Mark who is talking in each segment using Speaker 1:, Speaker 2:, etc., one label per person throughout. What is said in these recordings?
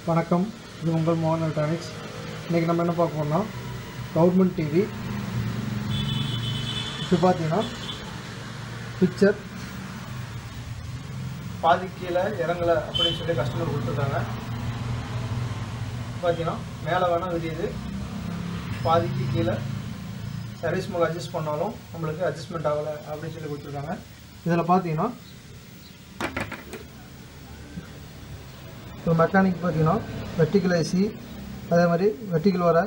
Speaker 1: வணக்கம் இது உங்கள் மோகன் எலக்ட்ரானிக்ஸ் இன்றைக்கி நம்ம என்ன பார்க்க போறோம்னா கவர்மெண்ட் டிவி இப்போ பார்த்தீங்கன்னா பிக்சர் பாதி கீழே இறங்கலை அப்படின்னு சொல்லி கஸ்டமர் கொடுத்துருக்காங்க பார்த்தீங்கன்னா மேலே வேணால் விரியுது பாதிக்கு கீழே சர்வீஸ் மூலம் அட்ஜஸ்ட் பண்ணாலும் நம்மளுக்கு அட்ஜஸ்ட்மெண்ட் ஆகலை அப்படின்னு சொல்லி கொடுத்துருக்காங்க இதில் பார்த்தீங்கன்னா இப்போ மெக்கானிக் பார்த்தீங்கன்னா வெர்டிக்கல் ஐசி அதே மாதிரி வெர்டிக்கல் வர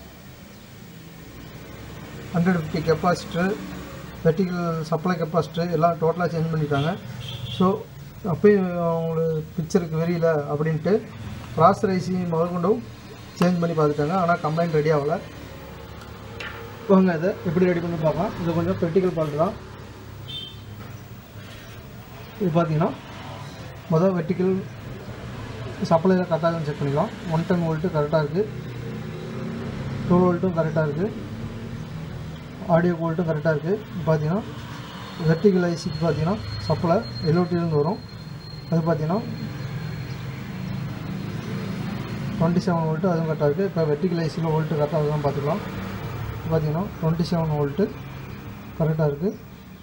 Speaker 1: hundred fifty capacitor vertical supply capacitor எல்லாம் டோட்டலாக சேஞ்ச் பண்ணிட்டாங்க ஸோ அப்பயும் அவங்களுக்கு பிக்சருக்கு வெறியில அப்படின்ட்டு ப்ராசர் ஐசி முதற்கொண்டும் சேஞ்ச் பண்ணி பார்த்துட்டாங்க ஆனால் கம்ப்ளைண்ட் ரெடி ஆகலை வாங்க இதை எப்படி ரெடி பண்ணி பார்க்கலாம் இது கொஞ்சம் க்ரிட்டிக்கல் பார்ட் தான் இது பார்த்தீங்கன்னா மொதல் வெர்டிக்கல் சப்ளையில் கரெக்டாக செக் பண்ணிக்கலாம் ஒன் டென் வோல்ட்டு கரெக்டாக இருக்குது டூ வோல்ட்டும் கரெக்டாக இருக்குது ஆடியோ வோல்ட்டும் கரெக்டாக இருக்குது பார்த்தீங்கன்னா வெர்டிகல் ஐசிக்கு பார்த்தீங்கன்னா சப்ளை எல்ஓடிலேருந்து வரும் அது பார்த்தீங்கன்னா டுவெண்ட்டி செவன் வோல்ட்டு அதுவும் கரெக்டாக இருக்குது இப்போ வெர்டிகல் ஐசியில் வோல்ட்டு கரெக்டாக தான் பார்த்துக்கலாம் பார்த்தீங்கன்னா டுவெண்ட்டி செவன் வோல்ட்டு கரெக்டாக இருக்குது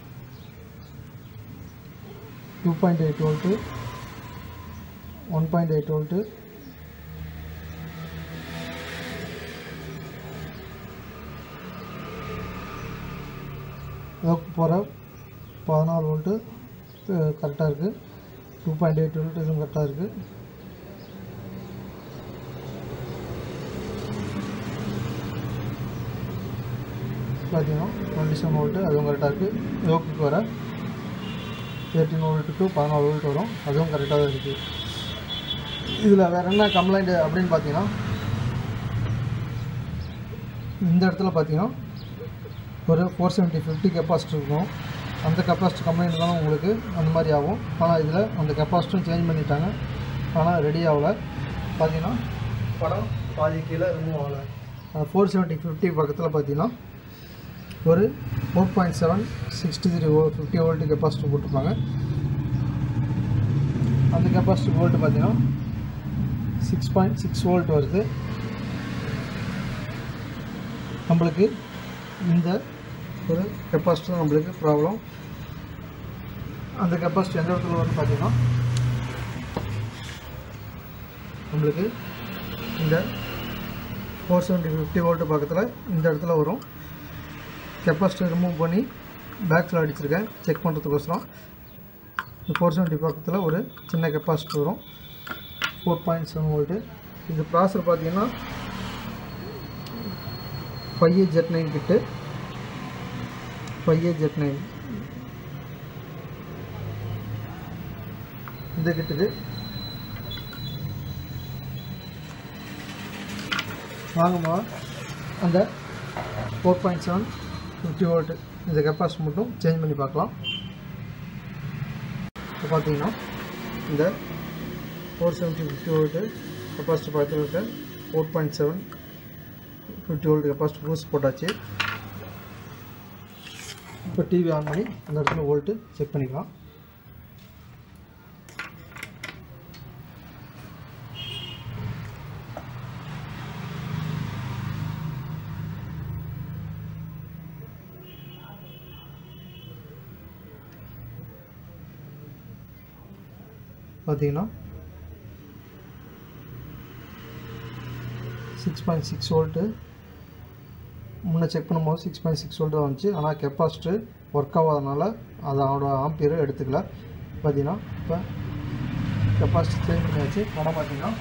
Speaker 1: two point eight volt one point eight volt போகிற பதினாலு வோல்ட்டு கரெக்டாக இருக்குது டூ பாயிண்ட் எயிட் வோல்ட் இதுவும் கரெக்டாக இருக்குது பார்த்தீங்கன்னா டுவெண்ட்டி செவன் வோல்ட்டு அதுவும் கரெக்டாக இருக்குது யோக்குக்கு வர தேர்ட்டின் வோல்ட்டு டு பதினாலு வோல்ட் வரும் அதுவும் கரெக்டாக தான் இருக்குது இதில் வேறு என்ன கம்ப்ளைண்ட் அப்படின்னு பார்த்தீங்கன்னா இந்த இடத்துல பார்த்தீங்கன்னா ஒரு ஃபோர் செவன்ட்டி ஃபிஃப்டி கெப்பாசிட்டி இருக்கும் அந்த கெப்பாசிட்டி கம்ப்ளைண்ட் தான் உங்களுக்கு அந்த மாதிரி ஆகும் ஆனால் இதில் அந்த கெப்பாசிட்டியும் சேஞ்ச் பண்ணிட்டாங்க ஆனால் ரெடி ஆகலை பார்த்தீங்கன்னா படம் பாதி கீழே ரிமூவ் ஆகலை ஃபோர் செவன்ட்டி ஃபிஃப்டி பக்கத்தில் பார்த்தீங்கன்னா ஒரு four point seven sixty three o fifty volt capacity போட்டிருப்பாங்க அந்த கெப்பாசிட்டி வோல்ட்டு பார்த்தீங்கன்னா சிக்ஸ் பாயிண்ட் சிக்ஸ் வோல்ட் வருது நம்மளுக்கு இந்த ஒரு கெப்பாசிட்டி தான் நம்மளுக்கு ப்ராப்ளம் அந்த கெப்பாசிட்டி எந்த இடத்துல வரும்னு பார்த்தீங்கன்னா நம்மளுக்கு இந்த ஃபோர் செவன்ட்டி ஃபிஃப்டி வோல்ட்டு பக்கத்தில் இந்த இடத்துல வரும் கெப்பாசிட்டி ரிமூவ் பண்ணி பேக்கில் அடிச்சிருக்கேன் செக் பண்ணுறதுக்கோசரம் இந்த ஃபோர் செவன்ட்டி பக்கத்தில் ஒரு சின்ன கெப்பாசிட்டி வரும் ஃபோர் பாயிண்ட் செவன் வோல்ட்டு இது ப்ராசர் பார்த்தீங்கன்னா five A Z nine kit five A Z nine இந்த கிட்டுக்கு வாங்கம்மா அந்த four point seven fifty volt இந்த கெப்பாசிட்டி மட்டும் சேஞ்ச் பண்ணி பார்க்கலாம் இப்போ பார்த்தீங்கன்னா இந்த four seventy fifty volt capacity பார்த்துட்டு இருக்க four point seven fifty volt capacity boost போட்டாச்சு இப்போ டிவி ஆன் பண்ணி அந்த இடத்துல வோல்ட்டு செக் பண்ணிக்கலாம் பார்த்தீங்கன்னா சிக்ஸ் பாயிண்ட் சிக்ஸ் வோல்ட்டு முன்னே செக் பண்ணும்போது சிக்ஸ் பாயிண்ட் சிக்ஸ் வோல்ட் தான் வந்துச்சு ஆனால் கெப்பாசிட்டர் ஒர்க் ஆகாதனால அதோட ஆம்பியர் எடுத்துக்கல பார்த்தீங்கன்னா இப்போ கெப்பாசிட்டி சேஞ்ச் பண்ணியாச்சு படம் பார்த்தீங்கன்னா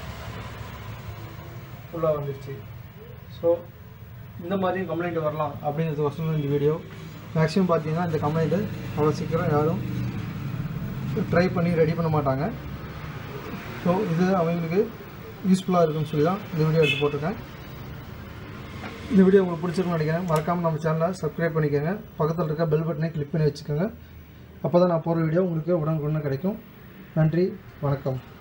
Speaker 1: ஃபுல்லாக வந்துடுச்சு ஸோ இந்த மாதிரி கம்ப்ளைண்ட் வரலாம் அப்படிங்கிறதுக்கோசரம் இந்த வீடியோ மேக்ஸிமம் பார்த்தீங்கன்னா இந்த கம்ப்ளைண்ட்டு அவ்வளோ சீக்கிரம் யாரும் ட்ரை பண்ணி ரெடி பண்ண மாட்டாங்க ஸோ இது அவங்களுக்கு யூஸ்ஃபுல்லாக இருக்குன்னு சொல்லி தான் இந்த வீடியோ எடுத்து போட்டிருக்கேன் இந்த வீடியோ உங்களுக்கு பிடிச்சிருக்குன்னு நினைக்கிறேன் மறக்காமல் நம்ம சேனலை சப்ஸ்கிரைப் பண்ணிக்கோங்க பக்கத்தில் இருக்க பெல் பட்டனை கிளிக் பண்ணி வச்சுக்கோங்க அப்போ தான் நான் போகிற வீடியோ உங்களுக்கு உடனுக்குடனே கிடைக்கும் நன்றி வணக்கம்